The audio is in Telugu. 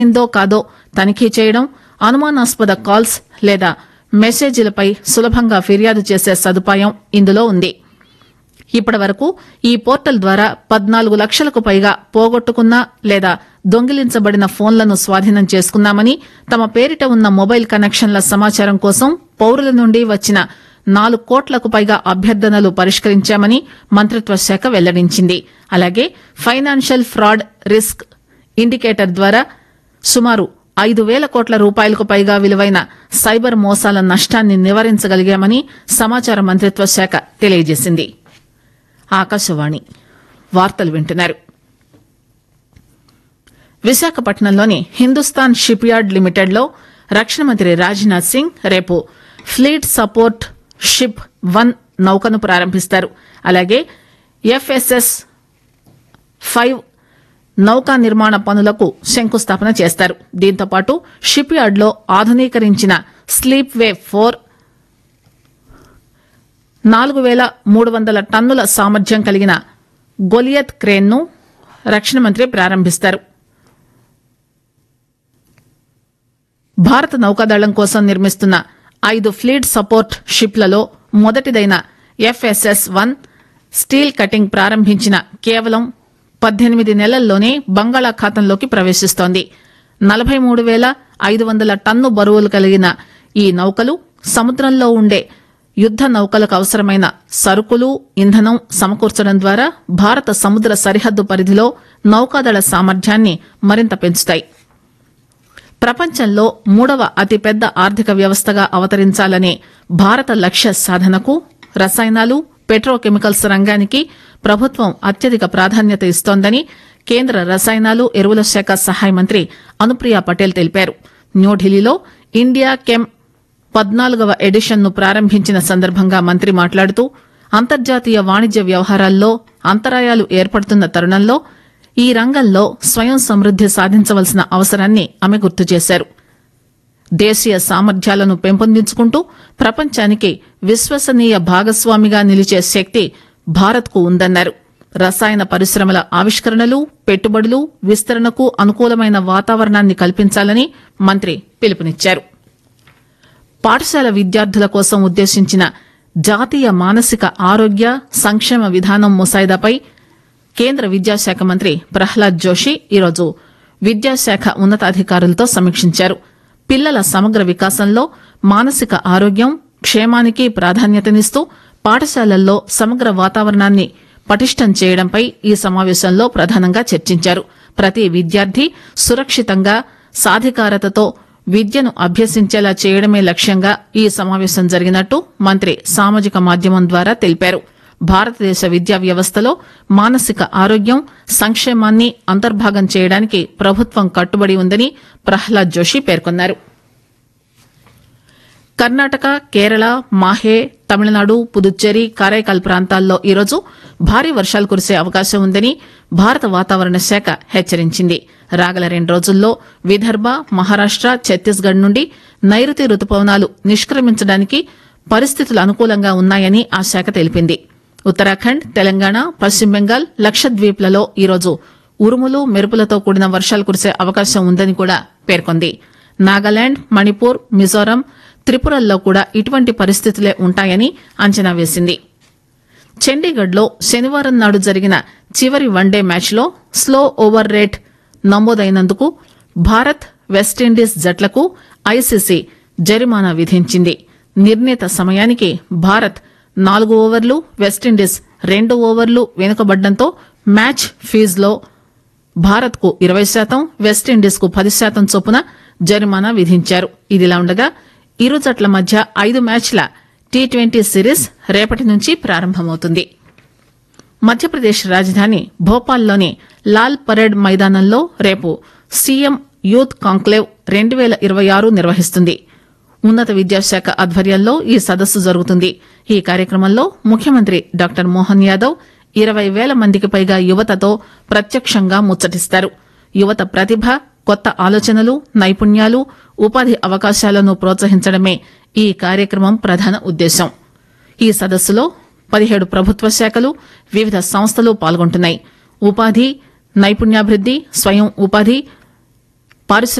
అయిందో కాదో తనిఖీ చేయడం అనుమానాస్పద కాల్స్ లేదా మెసేజీలపై సులభంగా ఫిర్యాదు చేసే సదుపాయం ఇందులో ఉంది ఇప్పటి వరకు ఈ పోర్టల్ ద్వారా పద్నాలుగు లక్షలకు పైగా పోగొట్టుకున్న లేదా దొంగిలించబడిన ఫోన్లను స్వాధీనం చేసుకున్నామని తమ పేరిట ఉన్న మొబైల్ కనెక్షన్ల సమాచారం కోసం పౌరుల నుండి వచ్చిన నాలుగు కోట్లకు పైగా అభ్యర్థనలు పరిష్కరించామని మంత్రిత్వ శాఖ వెల్లడించింది అలాగే ఫైనాన్షియల్ ఫ్రాడ్ రిస్క్ ఇండికేటర్ ద్వారా సుమారు ఐదు వేల కోట్ల రూపాయలకు పైగా విలువైన సైబర్ మోసాల నష్టాన్ని నివారించగలిగామని సమాచార మంత్రిత్వ శాఖ తెలియజేసింది ఆకాశవాణి వార్తలు వింటున్నారు విశాఖపట్నంలోని హిందుస్థాన్ షిప్ యార్డ్ లిమిటెడ్లో రక్షణ మంత్రి రాజ్నాథ్ సింగ్ రేపు ఫ్లీట్ సపోర్ట్ షిప్ వన్ నౌకను ప్రారంభిస్తారు అలాగే ఎఫ్ఎస్ఎస్ ఫైవ్ నౌకా నిర్మాణ పనులకు శంకుస్థాపన చేస్తారు దీంతో పాటు షిప్ యార్డ్లో ఆధునీకరించిన స్లీప్ వే ఫోర్ నాలుగు వేల మూడు వందల టన్నుల సామర్థ్యం కలిగిన గొలియత్ క్రేన్ను రక్షణ మంత్రి ప్రారంభిస్తారు భారత నౌకాదళం కోసం నిర్మిస్తున్న ఐదు ఫ్లీట్ సపోర్ట్ షిప్లలో మొదటిదైన ఎఫ్ఎస్ఎస్ వన్ స్టీల్ కటింగ్ ప్రారంభించిన కేవలం పద్దెనిమిది నెలల్లోనే బంగాళాఖాతంలోకి ప్రవేశిస్తోంది నలభై మూడు వేల ఐదు వందల టన్ను బరువులు కలిగిన ఈ నౌకలు సముద్రంలో ఉండే యుద్ద నౌకలకు అవసరమైన సరుకులు ఇంధనం సమకూర్చడం ద్వారా భారత సముద్ర సరిహద్దు పరిధిలో నౌకాదళ సామర్థ్యాన్ని మరింత పెంచుతాయి ప్రపంచంలో మూడవ అతిపెద్ద ఆర్థిక వ్యవస్థగా అవతరించాలనే భారత లక్ష్య సాధనకు రసాయనాలు పెట్రోకెమికల్స్ రంగానికి ప్రభుత్వం అత్యధిక ప్రాధాన్యత ఇస్తోందని కేంద్ర రసాయనాలు ఎరువుల శాఖ సహాయ మంత్రి అనుప్రియ పటేల్ తెలిపారు న్యూఢిల్లీలో ఇండియా కెమ్ పద్నాలుగవ ఎడిషన్ను ప్రారంభించిన సందర్భంగా మంత్రి మాట్లాడుతూ అంతర్జాతీయ వాణిజ్య వ్యవహారాల్లో అంతరాయాలు ఏర్పడుతున్న తరుణంలో ఈ రంగంలో స్వయం సమృద్ది సాధించవలసిన అవసరాన్ని ఆమె గుర్తు చేశారు దేశీయ సామర్థ్యాలను పెంపొందించుకుంటూ ప్రపంచానికి విశ్వసనీయ భాగస్వామిగా నిలిచే శక్తి భారత్కు ఉందన్నారు రసాయన పరిశ్రమల ఆవిష్కరణలు పెట్టుబడులు విస్తరణకు అనుకూలమైన వాతావరణాన్ని కల్పించాలని మంత్రి పిలుపునిచ్చారు పాఠశాల విద్యార్థుల కోసం ఉద్దేశించిన జాతీయ మానసిక ఆరోగ్య సంక్షేమ విధానం ముసాయిదాపై కేంద్ర విద్యాశాఖ మంత్రి ప్రహ్లాద్ జోషి ఈరోజు విద్యాశాఖ ఉన్నతాధికారులతో సమీక్షించారు పిల్లల సమగ్ర వికాసంలో మానసిక ఆరోగ్యం క్షేమానికి ప్రాధాన్యతనిస్తూ పాఠశాలల్లో సమగ్ర వాతావరణాన్ని పటిష్టం చేయడంపై ఈ సమావేశంలో ప్రధానంగా చర్చించారు ప్రతి విద్యార్థి సురక్షితంగా సాధికారతతో విద్యను అభ్యసించేలా చేయడమే లక్ష్యంగా ఈ సమావేశం జరిగినట్టు మంత్రి సామాజిక మాధ్యమం ద్వారా తెలిపారు భారతదేశ విద్యా వ్యవస్థలో మానసిక ఆరోగ్యం సంక్షేమాన్ని అంతర్భాగం చేయడానికి ప్రభుత్వం కట్టుబడి ఉందని ప్రహ్లాద్ జోషి పేర్కొన్నారు కర్ణాటక కేరళ మాహే తమిళనాడు పుదుచ్చేరి కారైకాల్ ప్రాంతాల్లో ఈరోజు భారీ వర్షాలు కురిసే అవకాశం ఉందని భారత వాతావరణ శాఖ హెచ్చరించింది రాగల రెండు రోజుల్లో విదర్భ మహారాష్ట ఛత్తీస్గఢ్ నుండి నైరుతి రుతుపవనాలు నిష్క్రమించడానికి పరిస్థితులు అనుకూలంగా ఉన్నాయని ఆ శాఖ తెలిపింది ఉత్తరాఖండ్ తెలంగాణ పశ్చిమ బెంగాల్ లక్షద్వీప్లలో ఈరోజు ఉరుములు మెరుపులతో కూడిన వర్షాలు కురిసే అవకాశం ఉందని కూడా పేర్కొంది నాగాలాండ్ మణిపూర్ మిజోరాం త్రిపురల్లో కూడా ఇటువంటి పరిస్థితులే ఉంటాయని అంచనా వేసింది చండీగఢ్లో శనివారం నాడు జరిగిన చివరి వన్డే మ్యాచ్లో స్లో ఓవర్ రేట్ నమోదైనందుకు భారత్ వెస్టిండీస్ జట్లకు ఐసీసీ జరిమానా విధించింది నిర్ణీత సమయానికి భారత్ నాలుగు ఓవర్లు వెస్టిండీస్ రెండు ఓవర్లు వెనుకబడ్డంతో మ్యాచ్ ఫీజులో భారత్కు ఇరవై శాతం వెస్టిండీస్కు పది శాతం చొప్పున జరిమానా విధించారు ఇదిలా ఉండగా ఇరు జట్ల మధ్య ఐదు మ్యాచ్ల టీ ట్వంటీ సిరీస్ రేపటి నుంచి ప్రారంభమవుతుంది మధ్యప్రదేశ్ రాజధాని భోపాల్లోని లాల్ పరేడ్ మైదానంలో రేపు సీఎం యూత్ కాంక్లేవ్ రెండు వేల ఇరవై ఆరు నిర్వహిస్తుంది ఉన్నత విద్యాశాఖ ఆధ్వర్యంలో ఈ సదస్సు జరుగుతుంది ఈ కార్యక్రమంలో ముఖ్యమంత్రి డాక్టర్ మోహన్ యాదవ్ ఇరవై వేల మందికి పైగా యువతతో ప్రత్యక్షంగా ముచ్చటిస్తారు యువత ప్రతిభ కొత్త ఆలోచనలు నైపుణ్యాలు ఉపాధి అవకాశాలను ప్రోత్సహించడమే ఈ కార్యక్రమం ప్రధాన ఉద్దేశం ఈ సదస్సులో పదిహేడు ప్రభుత్వ శాఖలు వివిధ సంస్థలు పాల్గొంటున్నాయి ఉపాధి నైపుణ్యాభివృద్ది స్వయం ఉపాధి పారిశ్రామిక